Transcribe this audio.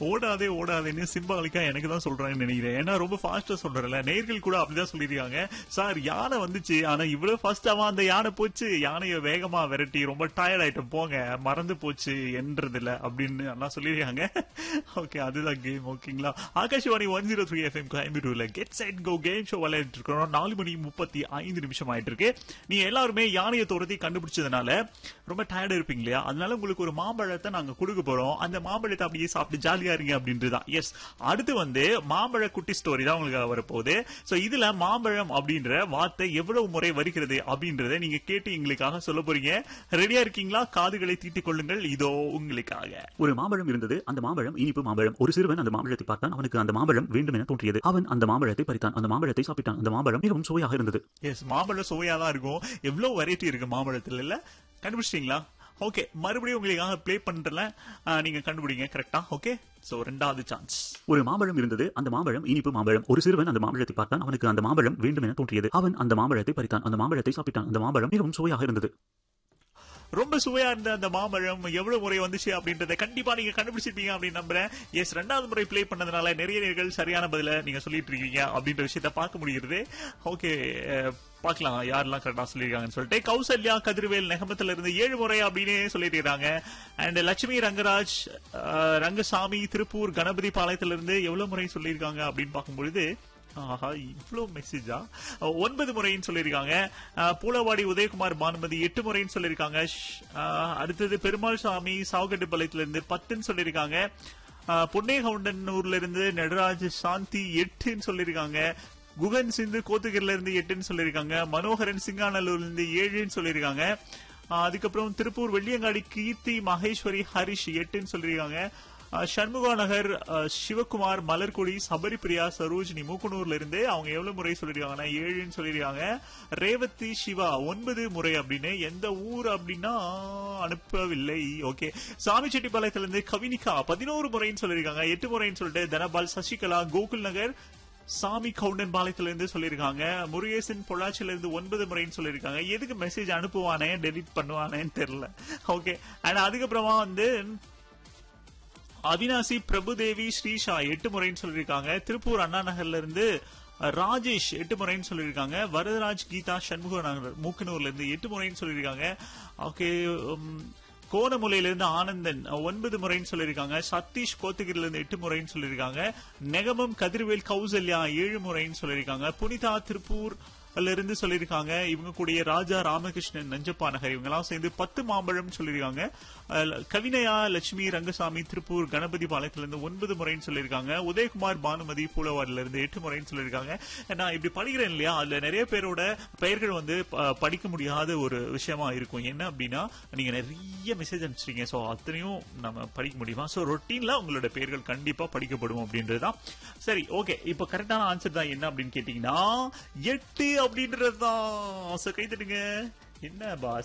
ஓடாதே ஓடாதேன்னு சிம்பாலிக்கா எனக்கு தான் சொல்றாங்கன்னு நினைக்கிறேன் ஏன்னா ரொம்ப ஃபாஸ்டா சொல்றேன்ல நேர்கள் கூட அப்படிதான் சொல்லிருக்காங்க சார் யானை வந்துச்சு ஆனா இவ்வளவு ஃபாஸ்டாவா அந்த யானை போச்சு யானையை வேகமா விரட்டி ரொம்ப டயர்ட் ஆயிட்டோம் போங்க மறந்து போச்சு என்றதில்ல அப்படின்னு எல்லாம் சொல்லிருக்காங்க ஓகே அதுதான் கேம் ஓகேங்களா Akashvani one zero three FM கோயம்புத்தூர்ல get set go game show விளையாட்டு இருக்கிறோம் நாலு மணி முப்பத்தி ஐந்து நிமிஷம் ஆயிட்டு இருக்கு நீங்க எல்லாருமே யானையை துரத்தி கண்டுபிடிச்சதுனால ரொம்ப டயர்டா இருப்பீங்க இல்லையா அதனால உங்களுக்கு ஒரு மாம்பழத்தை நாங்க கொடுக்க போறோம் அந்த மாம்பழத்தை அப்படியே சாப்பிட்டு ஜாலியா இருங்க அப்படின்றதுதான் எஸ் அடுத்து வந்து மாம்பழ குட்டி ஸ்டோரி தான் உங்களுக்கு வரப்போகுது சோ இதுல மாம்பழம் அப்படின்ற வார்த்தை எவ்வளவு முறை வருகிறது அப்படின்றத நீங்க கேட்டு எங்களுக்காக சொல்ல போறீங்க ரெடியா இருக்கீங்களா காதுகளை தீட்டிக் கொள்ளுங்கள் இதோ உங்களுக்காக ஒரு மாம்பழம் இருந்தது அந்த மாம்பழம் இனிப்பு மாம்பழம் ஒரு சிறுவன் அந்த மாம்பழத்தை பார்த்தான் அவனுக்கு அந்த மாம்பழம் வேண்டும் என தோன்றியது அவன் அந்த மாம்பழத்தை பறித்தான் அந்த மாம்பழத்தை சாப்பிட்டான் அந்த மாம்பழம் மிகவும் சுவையாக இருந்தது எஸ் மாம்பழம் சுவையா தான் இருக்கும் எவ்வளவு வெரைட்டி இருக்கு மாம்பழத்துல இல்ல கண்டுபிடிச்சிட்டீங்களா ஓகே மறுபடியும் உங்களுக்காக ப்ளே பண்றல நீங்க கண்டுபிடிங்க கரெக்டா ஓகே சோ ரெண்டாவது சான்ஸ் ஒரு மாம்பழம் இருந்தது அந்த மாம்பழம் இனிப்பு மாம்பழம் ஒரு சிறுவன் அந்த மாம்பழத்தை பார்த்தான் அவனுக்கு அந்த மாம்பழம் வேண்டும் என தோன்றியது அவன் அந்த மாம்பழத்தை பறித்தான் அந்த மாம்பழத்தை சாப்பிட்டான் அந்த மாம்பழம் மிகவும் சுவையாக இருந்தது ரொம்ப சுவையா இருந்த அந்த மாம்பழம் எவ்வளவு முறை வந்துச்சு அப்படின்றத கண்டிப்பா நீங்க கண்டுபிடிச்சிருப்பீங்க அப்படின்னு நம்புறேன் எஸ் ரெண்டாவது முறை ப்ளே பண்ணதுனால நிறைய நேர்கள் சரியான பதில நீங்க சொல்லிட்டு இருக்கீங்க அப்படின்ற விஷயத்த பார்க்க முடிகிறது ஓகே பார்க்கலாம் யாரெல்லாம் கரெக்டா சொல்லியிருக்காங்கன்னு சொல்லிட்டு கௌசல்யா கதிர்வேல் நெகமத்துல இருந்து ஏழு முறை அப்படின்னு சொல்லியிருக்காங்க அண்ட் லட்சுமி ரங்கராஜ் அஹ், ரங்கசாமி திருப்பூர் கணபதி பாளையத்துல இருந்து எவ்வளவு முறை சொல்லியிருக்காங்க அப்படின்னு பார்க்கும்பொழுது ஆஹா இவ்வளவு மெசேஜா ஒன்பது முறைன்னு சொல்லியிருக்காங்க அஹ், பூலவாடி உதயகுமார் பானுமதி எட்டு முறைன்னு சொல்லியிருக்காங்க ஷ், அஹ், அடுத்தது பெருமாள் சாமி சாவுகட்டுப்பாளையத்துல இருந்து பத்துன்னு சொல்லியிருக்காங்க அஹ், பொன்னேகவுண்டனூர்ல இருந்து நடராஜ் சாந்தி எட்டுன்னு சொல்லியிருக்காங்க குகன் சிந்து கோத்தகிரில இருந்து எட்டுன்னு சொல்லியிருக்காங்க மனோகரன் சிங்காநல்லூர்ல இருந்து ஏழுன்னு சொல்லியிருக்காங்க அஹ், அதுக்கப்புறம் திருப்பூர் வெள்ளியங்காடி கீர்த்தி மகேஸ்வரி ஹரிஷ் எட்டுன்னு சொல்லியிருக்காங்க அஹ் சண்முகா நகர் அஹ், சிவகுமார் மலர்கொடி சபரிபிரியா சரோஜினி மூக்கனூர்ல இருந்து அவங்க எவ்வளவு முறை சொல்லிருக்காங்கன்னா ஏழுன்னு சொல்லிருக்காங்க ரேவதி சிவா ஒன்பது முறை அப்படின்னு எந்த ஊர் அப்படின்னா அனுப்பவில்லை ஓகே சாமிச்செட்டிப்பாளையத்துல இருந்து கவினிகா பதினோரு முறைன்னு சொல்லிருக்காங்க எட்டு முறைன்னு சொல்லிட்டு தனபால் சசிகலா கோகுல் நகர் சாமி கவுண்டன் பாளையத்துல இருந்து சொல்லியிருக்காங்க முருகேசன் பொள்ளாச்சியில இருந்து ஒன்பது முறைன்னு சொல்லியிருக்காங்க எதுக்கு மெசேஜ் அனுப்புவானே டெலிட் பண்ணுவானேன்னு தெரியல ஓகே அண்ட் அதுக்கப்புறமா வந்து அவினாசி பிரபுதேவி ஸ்ரீஷா எட்டு முறைன்னு சொல்லியிருக்காங்க திருப்பூர் அண்ணா நகர்ல இருந்து அஹ், ராஜேஷ் எட்டு முறைன்னு சொல்லியிருக்காங்க வரதராஜ் கீதா சண்முக நகர் மூக்கனூர்ல இருந்து எட்டு முறைன்னு சொல்லியிருக்காங்க ஓகே கோணமுலையில இருந்து ஆனந்தன் அஹ், ஒன்பது முறைன்னு சொல்லியிருக்காங்க சதீஷ் கோத்தகிரில இருந்து எட்டு முறைன்னு சொல்லியிருக்காங்க நெகமம் கதிர்வேல் கௌசல்யா ஏழு முறைன்னு சொல்லியிருக்காங்க புனிதா திருப்பூர் அதுல இருந்து சொல்லியிருக்காங்க இவங்க கூடிய ராஜா ராமகிருஷ்ணன் நஞ்சப்பா நகர் இவங்க எல்லாம் சேர்ந்து பத்து மாம்பழம் சொல்லியிருக்காங்க அஹ் கவினயா லட்சுமி ரங்கசாமி திருப்பூர் கணபதி பாளையத்துல இருந்து ஒன்பது முறைன்னு சொல்லியிருக்காங்க உதயகுமார் பானுமதி பூலவாடில இருந்து எட்டு முறைன்னு சொல்லியிருக்காங்க நான் இப்படி படிக்கிறேன் இல்லையா அதுல நிறைய பேரோட பெயர்கள் வந்து ப- படிக்க முடியாத ஒரு விஷயமா இருக்கும் என்ன அப்படின்னா நீங்க நிறைய மெசேஜ் அனுப்பிச்சிருக்கீங்க சோ அத்தனையும் நம்ம படிக்க முடியுமா சோ ரொட்டீன்ல உங்களோட பெயர்கள் கண்டிப்பா படிக்கப்படும் அப்படின்றதுதான் சரி ஓகே இப்போ கரெக்டான ஆன்சர் தான் என்ன அப்படின்னு கேட்டீங்கன்னா எட்டு அப்படின்றது தான் கை தட்டுங்க என்ன பாஸ்